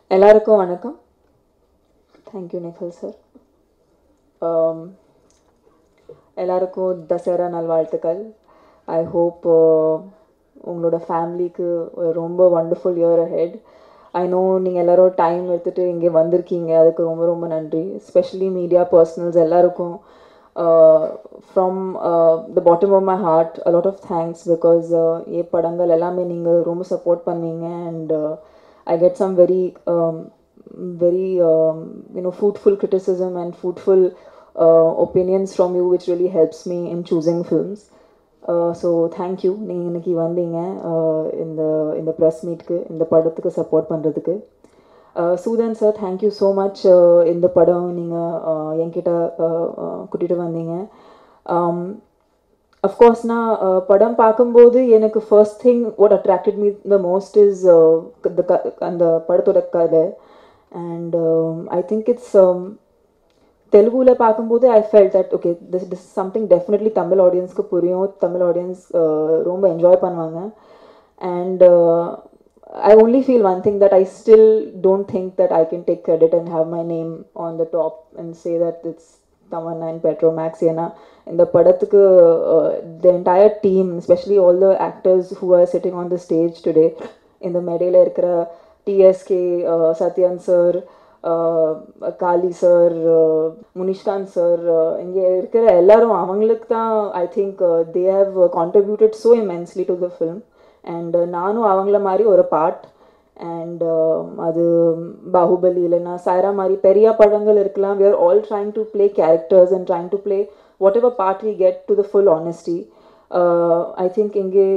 எல்லாருக்கும் வணக்கம் thank you நிఖில் sir எல்லாருக்கும் தசரா நல்வாழ்த்துக்கள் ஐ ஹோப் உங்களோட ஃபேமிலிக்கு ரொம்ப wonderful year ahead I know நீங்கள் எல்லாரும் டைம் எடுத்துகிட்டு இங்கே வந்திருக்கீங்க அதுக்கு ரொம்ப ரொம்ப நன்றி ஸ்பெஷலி மீடியா பர்சனல்ஸ் எல்லாருக்கும் from the bottom of my heart a lot of thanks because ஏ படங்கள் எல்லாமே நீங்கள் ரொம்ப சப்போர்ட் பண்ணீங்க and I get some very, um, very, um, you know, fruitful criticism and fruitful uh, opinions from you, which really helps me in choosing films. Uh, so thank you நீங்கள் இன்னைக்கு வந்தீங்க uh, இந்த இந்த press மீட்க்கு இந்த படத்துக்கு support பண்ணுறதுக்கு Suthan sir thank you so much இந்த படம் நீங்கள் என்கிட்ட கூட்டிகிட்டு வந்தீங்க um, அஃப்கோர்ஸ் நான் படம் பார்க்கும்போது எனக்கு first thing what attracted me the most is அந்த படத்தோட கதை அண்ட் ஐ திங்க் இட்ஸ் தெலுங்குல பார்க்கும்போது I felt that okay this this something definitely Tamil ஆடியன்ஸ்க்கு புரியும் தமிழ் ஆடியன்ஸ் ரொம்ப என்ஜாய் பண்ணுவாங்க and I only feel one thing that I still don't think that I can take credit and have my name on the top and say that it's Tamannaah and Petromax ஏன்னா இந்த படத்துக்கு the entire team especially all the actors who are sitting on the stage today இந்த மேடையில் இருக்கிற TSK Sathyan sir Kaali sir Munishkanth sir இங்கே இருக்கிற எல்லாரும் அவங்களுக்கு தான் I think they have contributed so immensely to the film and நானும் அவங்கள மாதிரி ஒரு பார்ட் அண்ட் அது பாகுபலி இல்லைன்னா சாயரா மாதிரி பெரிய படங்கள் இருக்கலாம் we are all trying to play characters and trying to play whatever part we get to the full honesty I think இங்கே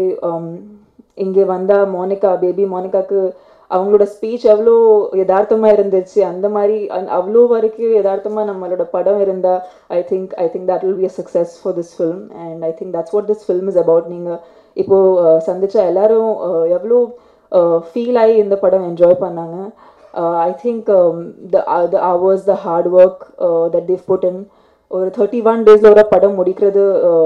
இங்கே வந்தால் மோனிகா பேபி மோனிகாக்கு அவங்களோட ஸ்பீச் எவ்வளோ யதார்த்தமாக இருந்துச்சு அந்த மாதிரி அவ்வளோ வரைக்கும் யதார்த்தமாக நம்மளோட படம் இருந்தால் I think I think that will be a success for this film and I think that's what this film is about நீங்கள் இப்போது சந்திச்ச எல்லாரும் எவ்வளோ ஃபீல் ஆகி இந்த படம் என்ஜாய் பண்ணாங்க I think the the hours the hard work that they've put in ஒரு தேர்ட்டி ஒன் டேஸில் ஒரு படம் முடிக்கிறது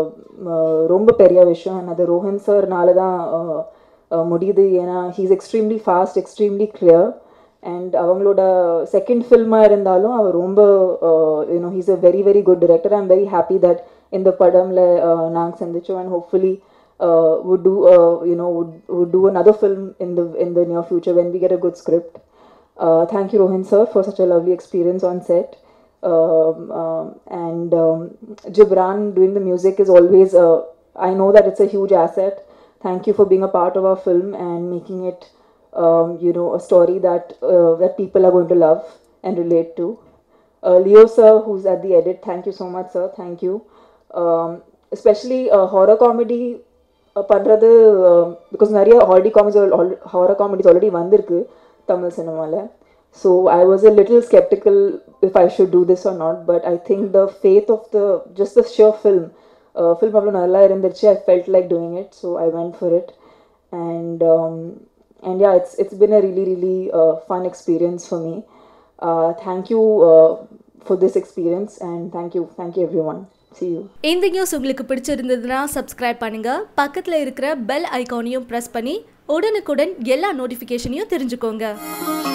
ரொம்ப பெரிய விஷயம் அது ரோஹன் சார்னால தான் முடியுது ஏன்னா he's extremely fast extremely clear and அவங்களோட செகண்ட் ஃபில்மாக இருந்தாலும் அவர் ரொம்ப you know he's a very very good director I am very happy that இந்த படமில் நாங்கள் சந்திச்சோம் அண்ட் hopefully uh, would do uh, you know would, would do another film in the in the near future when we get a good script uh, thank you rohin sir for such a lovely experience on set um, um, and um, Gibran doing the music is always uh, I know that it's a huge asset thank you for being a part of our film and making it um, you know a story that uh, that people are going to love and relate to uh, Leo sir who's at the edit thank you so much sir thank you um, especially uh, horror comedy பண்ணுறது because நிறைய ஹாலிடி comedies horror comedies already வந்திருக்கு தமிழ் சினிமாவில் so I was a little skeptical if I should do this or not but I think the faith of the just the sheer film film அவ்வளோ நல்லா இருந்துச்சு I felt like doing it so I went for it and and yeah it's it's been a really really fun experience for me thank you for this experience and thank you thank you everyone இந்த news உங்களுக்கு பிடிச்சிருந்ததுன்னா subscribe பண்ணுங்க பக்கத்தில் இருக்கிற bell ஐக்கானையும் press பண்ணி உடனுக்குடன் எல்லா நோட்டிஃபிகேஷனையும் தெரிஞ்சுக்கோங்க